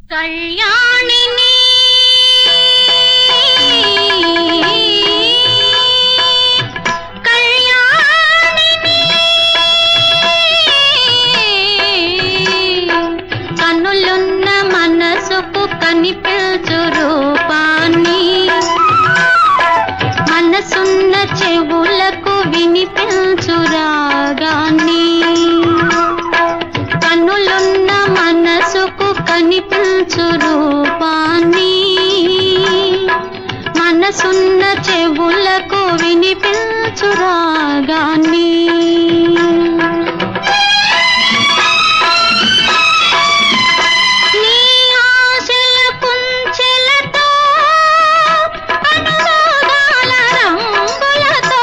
కళ్యాణిని కళ్యాణిని కన్నులున్న మనసుకు కనిపించు రూపాన్ని మనసున్న చెవులకు వినిపించు రాగాన్ని కన్నులున్న మనసుకు కనిపించు రూపాన్ని మనసున్న చెవులకు వినిపించు రాగాన్ని నీ ఆశల కుంచెలతో అనురాగాల రంగులతో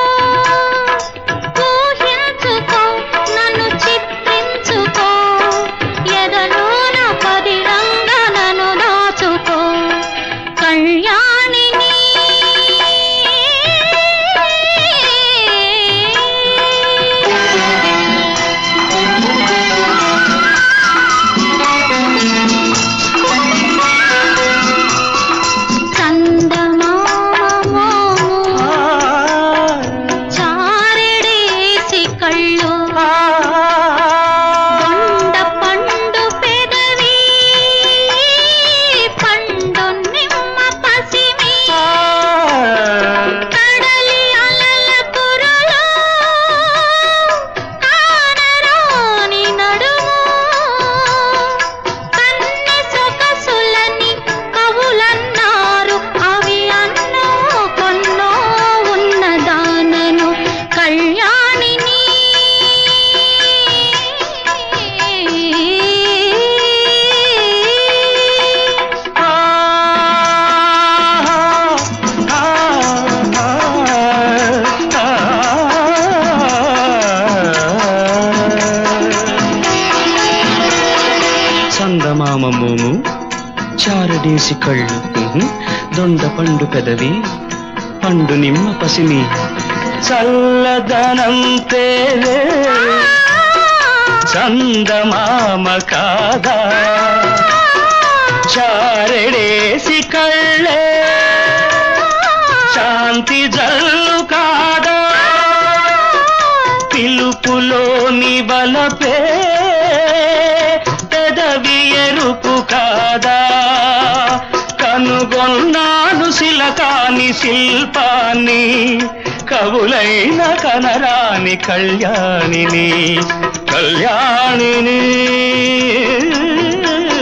ఊహించుకో నన్ను చిత్రించుకో ఎదలోన పదిలంగా నన్ను దాచుకో కళ్యాణిని చందమామోము చారెడేసి కళ్ళు కొండ పండు పెదవి పండు నిమ్మ పసిమి కడలి అలల కురలో కానరాని నడుము కన్నె సొగసులని కవులన్నారు అవి అన్నో కొన్నో ఉన్నదానను కళ్యాణిని చందమామ మోము చారడేసి కళ్ళు ఉహు, దొండ పండు పెదవి పండు నిమ్మ పసిమి చల్లదనం తేలే చందమామ కాదా చారడేసి కళ్ళే శాంతి జల్లు కాదా పిలుపులోని బలపే పెదవి ఎరుపు కాదా కనుగొన్నాను శిలకాని శిల్పాన్ని కవులైన కనరాని కళ్యాణిని కళ్యాణిని